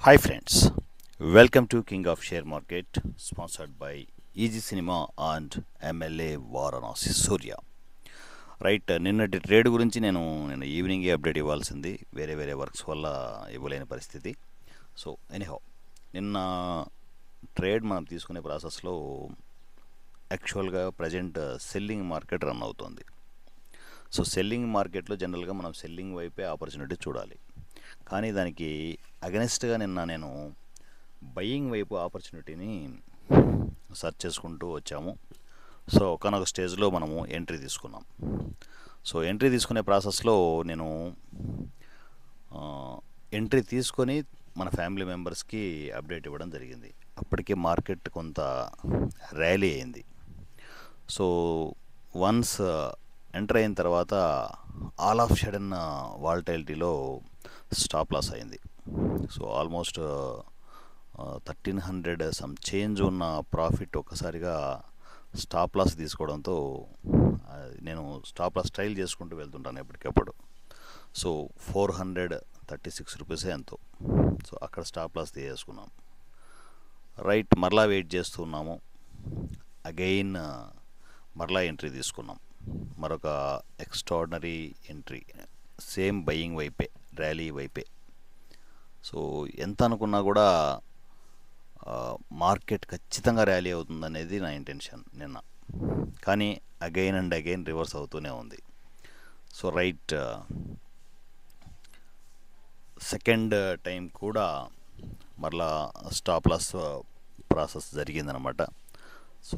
Hi friends, welcome to King of Share Market, sponsored by Easy Cinema and MLA Varanasi Surya right నిన్నటి trade గురించి నేను నిన్న ఈవినింగే update ఇవ్వాల్సింది వేరే వేరే వర్క్స్ వల్ల ఇవ్వలేని పరిస్థితి సో ఎనీహౌ నిన్న ట్రేడ్ మనం తీసుకునే ప్రాసెస్లో యాక్చువల్గా ప్రజెంట్ సెల్లింగ్ మార్కెట్ రన్ అవుతుంది సో సెల్లింగ్ మార్కెట్లో జనరల్గా మనం సెల్లింగ్ వైపే ఆపర్చునిటీ చూడాలి కానీ దానికి అగెనిస్ట్గా నిన్న నేను బయ్యింగ్ వైపు ఆపర్చునిటీని సెర్చ్ చేసుకుంటూ వచ్చాము సో ఒకనొక స్టేజ్లో మనము ఎంట్రీ తీసుకున్నాం సో ఎంట్రీ తీసుకునే ప్రాసెస్లో నేను ఎంట్రీ తీసుకొని మన ఫ్యామిలీ మెంబర్స్కి అప్డేట్ ఇవ్వడం జరిగింది అప్పటికే మార్కెట్ కొంత ర్యాలీ అయింది సో వన్స్ ఎంటర్ అయిన తర్వాత ఆల్ ఆఫ్ షడన్ వాల్టైలిటీలో స్టాప్ లాస్ అయింది so almost thirteen hundred some change ఉన్న ప్రాఫిట్ ఒక్కసారిగా స్టాప్ లాస్ తీసుకోవడంతో ఆ, నేను స్టాప్ లాస్ ట్రైల్ చేసుకుంటూ వెళ్తుంటాను ఎప్పటికప్పుడు so four hundred thirty six రూపీసే ఎంతో సో అక్కడ స్టాప్ లాస్ తీసేసుకున్నాం రైట్ మరలా వెయిట్ చేస్తున్నాము అగైన్ మరలా ఎంట్రీ తీసుకున్నాం మరొక ఎక్స్ట్రాడినరీ ఎంట్రీ సేమ్ బయింగ్ వైపే ర్యాలీ వైపే సో ఎంత అనుకున్నా కూడా మార్కెట్ ఖచ్చితంగా ర్యాలీ అవుతుందనేది నా ఇంటెన్షన్ నిన్న కానీ అగైన్ అండ్ అగైన్ రివర్స్ అవుతూనే ఉంది సో రైట్ సెకండ్ టైం కూడా మరలా స్టాప్ లాస్ ప్రాసెస్ జరిగిందనమాట సో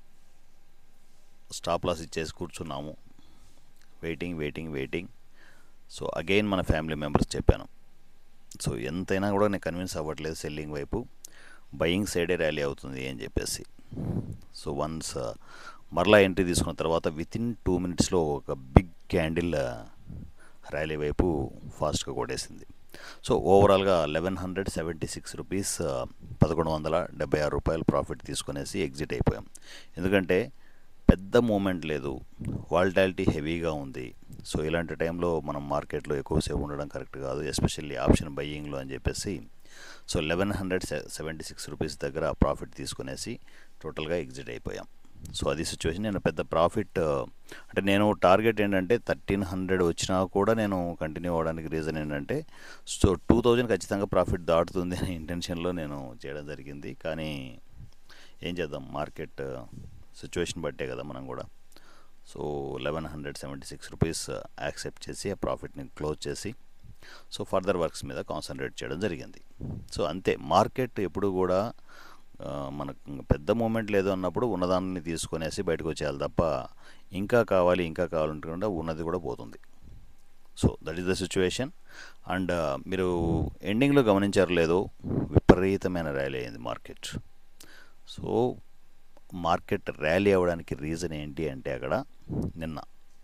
స్టాప్ లాస్ ఇచ్చేసి కూర్చున్నాము waiting waiting waiting so again మన ఫ్యామిలీ మెంబర్స్ చెప్పాను సో ఎంతైనా కూడా నేను కన్విన్స్ అవ్వట్లేదు సెల్లింగ్ వైపు బయింగ్ సైడే ర్యాలీ అవుతుంది అని చెప్పేసి సో వన్స్ మరలా ఎంట్రీ తీసుకున్న తర్వాత విత్ ఇన్ టూ మినిట్స్లో ఒక బిగ్ క్యాండిల్ ర్యాలీ వైపు ఫాస్ట్గా కొట్టేసింది సో ఓవరాల్గా eleven hundred seventy six rupees పదకొండు వందల డెబ్బై ఆరు రూపాయలు ప్రాఫిట్ తీసుకునేసి ఎగ్జిట్ అయిపోయాం ఎందుకంటే పెద్ద మూమెంట్ లేదు వాల్టాలిటీ హెవీగా ఉంది సో ఇలాంటి టైంలో మనం మార్కెట్లో ఎక్కువసేపు ఉండడం కరెక్ట్ కాదు ఎస్పెషల్లీ ఆప్షన్ బయ్యింగ్లో అని చెప్పేసి so eleven hundred seventy six rupees దగ్గర ప్రాఫిట్ తీసుకునేసి టోటల్గా ఎగ్జిట్ అయిపోయాం సో అది సిచ్యువేషన్ నేను పెద్ద ప్రాఫిట్ అంటే నేను టార్గెట్ ఏంటంటే థర్టీన్ హండ్రెడ్ వచ్చినా కూడా నేను కంటిన్యూ అవ్వడానికి రీజన్ ఏంటంటే సో టూ థౌజండ్ ఖచ్చితంగా ప్రాఫిట్ దాటుతుంది అనే ఇంటెన్షన్లో నేను చేయడం జరిగింది కానీ ఏం చేద్దాం మార్కెట్ సిచ్యువేషన్ బట్టే కదా మనం కూడా so eleven hundred seventy six rupees accept చేసి ఆ ప్రాఫిట్ని క్లోజ్ చేసి సో ఫర్దర్ వర్క్స్ మీద కాన్సన్ట్రేట్ చేయడం జరిగింది సో అంతే మార్కెట్ ఎప్పుడు కూడా ఆ, మనకు ఇంక పెద్ద మూమెంట్ లేదు అన్నప్పుడు ఉన్నదాన్ని తీసుకొనేసి బయటకు వచ్చేయాలి తప్ప ఇంకా కావాలి ఇంకా కావాలంటే ఉన్నది కూడా పోతుంది so that is the situation and మీరు ఎండింగ్లో గమనించారు లేదో విపరీతమైన ర్యాలీ అయింది మార్కెట్ సో మార్కెట్ ర్యాలీ అవ్వడానికి రీజన్ ఏంటి అంటే అక్కడ నిన్న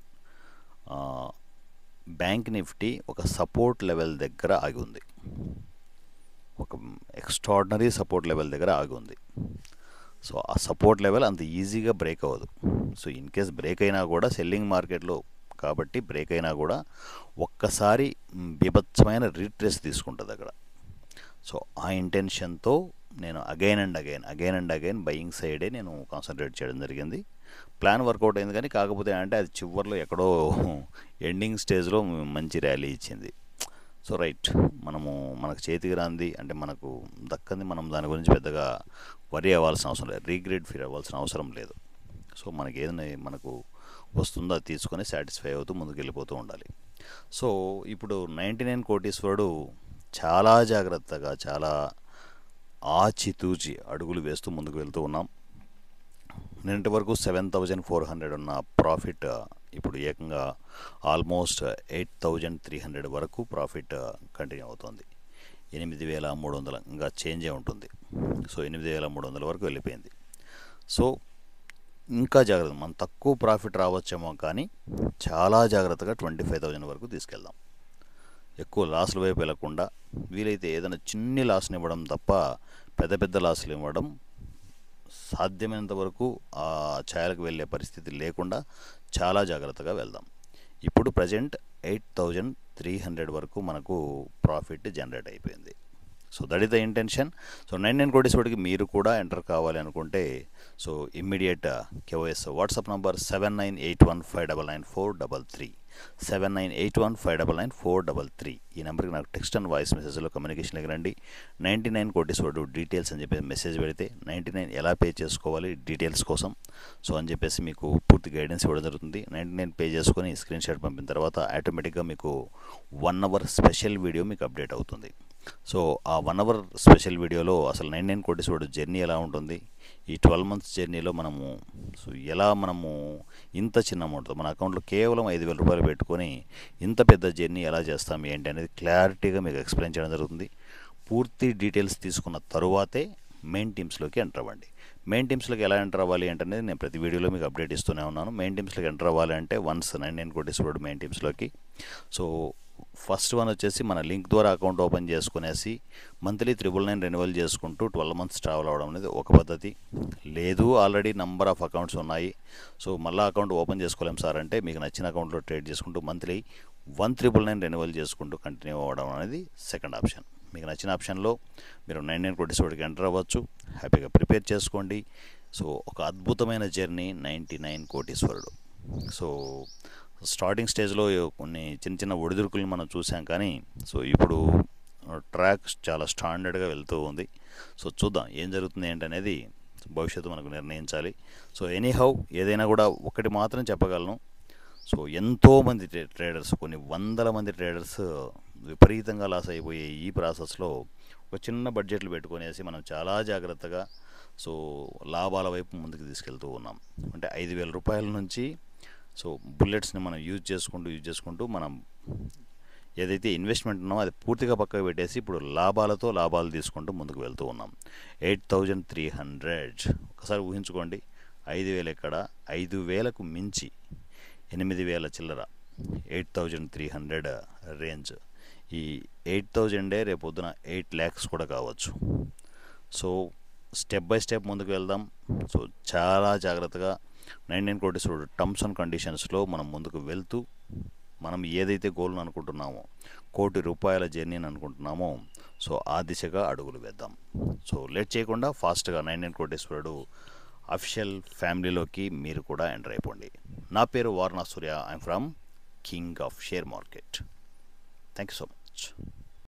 ఆ, బ్యాంక్ నిఫ్టీ ఒక సపోర్ట్ లెవెల్ దగ్గర ఆగి ఉంది ఒక ఎక్స్ట్రాడినరీ సపోర్ట్ లెవెల్ దగ్గర ఆగి ఉంది సో ఆ సపోర్ట్ లెవెల్ అంత ఈజీగా బ్రేక్ అవ్వదు సో ఇన్ కేస్ బ్రేక్ అయినా కూడా సెల్లింగ్ మార్కెట్లో కాబట్టి బ్రేక్ అయినా కూడా ఒక్కసారి మ్, బీభత్సమైన రీట్రేస్ తీసుకుంటుంది అక్కడ సో ఆ ఇంటెన్షన్తో నేను again and again again and again buying సైడే నేను కాన్సన్ట్రేట్ చేయడం జరిగింది ప్లాన్ వర్కౌట్ అయింది కానీ కాకపోతే అంటే అది చివరిలో ఎక్కడో ఎండింగ్ స్టేజ్లో మంచి ర్యాలీ ఇచ్చింది సో రైట్ మనము మనకు చేతికి రాంది అంటే మనకు దక్కంది మనం దాని గురించి పెద్దగా వరి అవ్వాల్సిన అవసరం లేదు రీగ్రేడ్ ఫీల్ అవ్వాల్సిన అవసరం లేదు సో మనకి ఏదైనా మనకు వస్తుందో అది తీసుకొని సాటిస్ఫై అవుతూ ముందుకు వెళ్ళిపోతూ ఉండాలి సో ఇప్పుడు నైంటీ నైన్ కోటీశ్వరుడు చాలా జాగ్రత్తగా చాలా ఆచితూచి అడుగులు వేస్తూ ముందుకు వెళ్తూ ఉన్నాం నిన్నటి వరకు సెవెన్ థౌజండ్ ఫోర్ హండ్రెడ్ ఉన్న ప్రాఫిట్ ఇప్పుడు ఏకంగా almost eight thousand three hundred వరకు ప్రాఫిట్ కంటిన్యూ అవుతుంది ఎనిమిది వేల మూడు వందల ఇంకా చేంజే ఉంటుంది సో ఎనిమిది వేల మూడు వందల వరకు వెళ్ళిపోయింది సో ఇంకా జాగ్రత్త మనం తక్కువ ప్రాఫిట్ రావచ్చేమో కానీ చాలా జాగ్రత్తగా ట్వంటీ ఫైవ్ థౌజండ్ వరకు తీసుకెళ్దాం ఎక్కువ లాసుల వైపు వెళ్లకుండా వీలైతే ఏదైనా చిన్ని లాస్ని ఇవ్వడం తప్ప పెద్ద పెద్ద లాసులు ఇవ్వడం సాధ్యమైనంత వరకు ఆ ఛాయలకు వెళ్ళే పరిస్థితి లేకుండా చాలా జాగ్రత్తగా వెళ్దాం ఇప్పుడు present eight thousand three hundred వరకు మనకు ప్రాఫిట్ జనరేట్ అయిపోయింది so that is the intention so nine nine Kotis వాటికి మీరు కూడా ఎంటర్ కావాలి అనుకుంటే so immediate KYC WhatsApp number seven nine eight one five double nine four double three seven nine eight one five double nine four double three ఈ నెంబర్కి నాకు text and voice మెసేజ్లో కమ్యూనికేషన్కి రండి నైంటీ నైన్ కోటీస్ వాడు details అని చెప్పి message పెడితే ninety nine ఎలా పే చేసుకోవాలి డీటెయిల్స్ కోసం సో అని చెప్పేసి మీకు పూర్తి గైడెన్స్ ఇవ్వడం జరుగుతుంది నైంటీ నైన్ పే చేసుకొని స్క్రీన్ షాట్ పంపిన తర్వాత ఆటోమేటిక్గా మీకు వన్ అవర్ స్పెషల్ వీడియో మీకు అప్డేట్ అవుతుంది సో ఆ వన్ అవర్ స్పెషల్ వీడియోలో అసలు నైన్ నైన్ కోటీస్ వాడు జర్నీ ఎలా ఉంటుంది ఈ ట్వెల్వ్ మంత్స్ జర్నీలో మనము సో ఎలా మనము ఇంత చిన్న అమౌంట్ మన అకౌంట్లో కేవలం ఐదు వేల రూపాయలు పెట్టుకొని ఇంత పెద్ద జర్నీ ఎలా చేస్తాం ఏంటి అనేది క్లారిటీగా మీకు ఎక్స్ప్లెయిన్ చేయడం జరుగుతుంది పూర్తి డీటెయిల్స్ తీసుకున్న తరువాతే మెయిన్ టీమ్స్లోకి ఎంటర్ అవ్వండి మెయిన్ టీమ్స్లోకి ఎలా ఎంటర్ అవ్వాలి అంటే అనేది నేను ప్రతి వీడియోలో మీకు అప్డేట్ ఇస్తూనే ఉన్నాను మెయిన్ టీమ్స్లోకి ఎంటర్ అవ్వాలి అంటే వన్స్ నైన్ నైన్ కోటీస్ వాడు మెయిన్ టీమ్స్లోకి సో ఫస్ట్ వన్ వచ్చేసి మన లింక్ ద్వారా అకౌంట్ ఓపెన్ చేసుకునేసి మంత్లీ త్రిబుల్ నైన్ రెన్యువల్ చేసుకుంటూ ట్వెల్వ్ మంత్స్ ట్రావెల్ అవ్వడం అనేది ఒక పద్ధతి లేదు ఆల్రెడీ నంబర్ ఆఫ్ అకౌంట్స్ ఉన్నాయి సో మళ్ళీ అకౌంట్ ఓపెన్ చేసుకోలేం సార్ అంటే మీకు నచ్చిన అకౌంట్లో ట్రేడ్ చేసుకుంటూ monthly one triple nine renewal చేసుకుంటూ కంటిన్యూ అవ్వడం అనేది సెకండ్ ఆప్షన్ మీకు నచ్చిన ఆప్షన్లో మీరు నైన్ నైన్ కోటీస్ వాడికి ఎంటర్ అవ్వచ్చు హ్యాపీగా ప్రిపేర్ చేసుకోండి సో ఒక అద్భుతమైన జర్నీ నైంటీ నైన్ కోటీశ్వరుడు సో స్టార్టింగ్ స్టేజ్లో కొన్ని చిన్న చిన్న ఒడిదుడుకులు మనం చూసాం కానీ సో ఇప్పుడు ట్రాక్ చాలా స్టాండర్డ్గా వెళ్తూ ఉంది సో చూద్దాం ఏం జరుగుతుంది ఏంటనేది భవిష్యత్తు మనకు నిర్ణయించాలి సో ఎనీహౌ ఏదైనా కూడా ఒకటి మాత్రం చెప్పగలను సో ఎంతోమంది ట్రేడర్స్ కొన్ని వందల మంది ట్రేడర్స్ విపరీతంగా లాస్ అయిపోయే ఈ ప్రాసెస్లో ఒక చిన్న బడ్జెట్లు పెట్టుకునేసి మనం చాలా జాగ్రత్తగా సో లాభాల వైపు ముందుకు తీసుకెళ్తూ ఉన్నాం అంటే ఐదు వేల రూపాయల నుంచి సో బుల్లెట్స్ని మనం యూజ్ చేసుకుంటూ యూజ్ చేసుకుంటూ మనం ఏదైతే ఇన్వెస్ట్మెంట్ ఉన్నామో అది పూర్తిగా పక్కకు పెట్టేసి ఇప్పుడు లాభాలతో లాభాలు తీసుకుంటూ ముందుకు వెళ్తూ ఉన్నాం ఎయిట్ థౌజండ్ త్రీ హండ్రెడ్ ఒకసారి ఊహించుకోండి ఐదు వేలు ఎక్కడ ఐదు వేలకు మించి ఎనిమిది వేల చిల్లర eight thousand three hundred range ఈ ఎయిట్ థౌజండే రేపొద్దున ఎయిట్ ల్యాక్స్ కూడా కావచ్చు సో స్టెప్ బై స్టెప్ ముందుకు వెళ్దాం సో చాలా జాగ్రత్తగా nine nine Kotis terms and కండిషన్స్లో మనం ముందుకు వెళ్తూ మనం ఏదైతే గోల్ని అనుకుంటున్నామో కోటి రూపాయల జర్నీని అనుకుంటున్నామో సో ఆ దిశగా అడుగులు వేద్దాం సో లేట్ చేయకుండా ఫాస్ట్గా నైన్ నైన్ కోటేశ్వరుడు అఫిషియల్ ఫ్యామిలీలోకి మీరు కూడా ఎంటర్ అయిపోండి నా పేరు Varana Surya I'm from king of share market thank you so much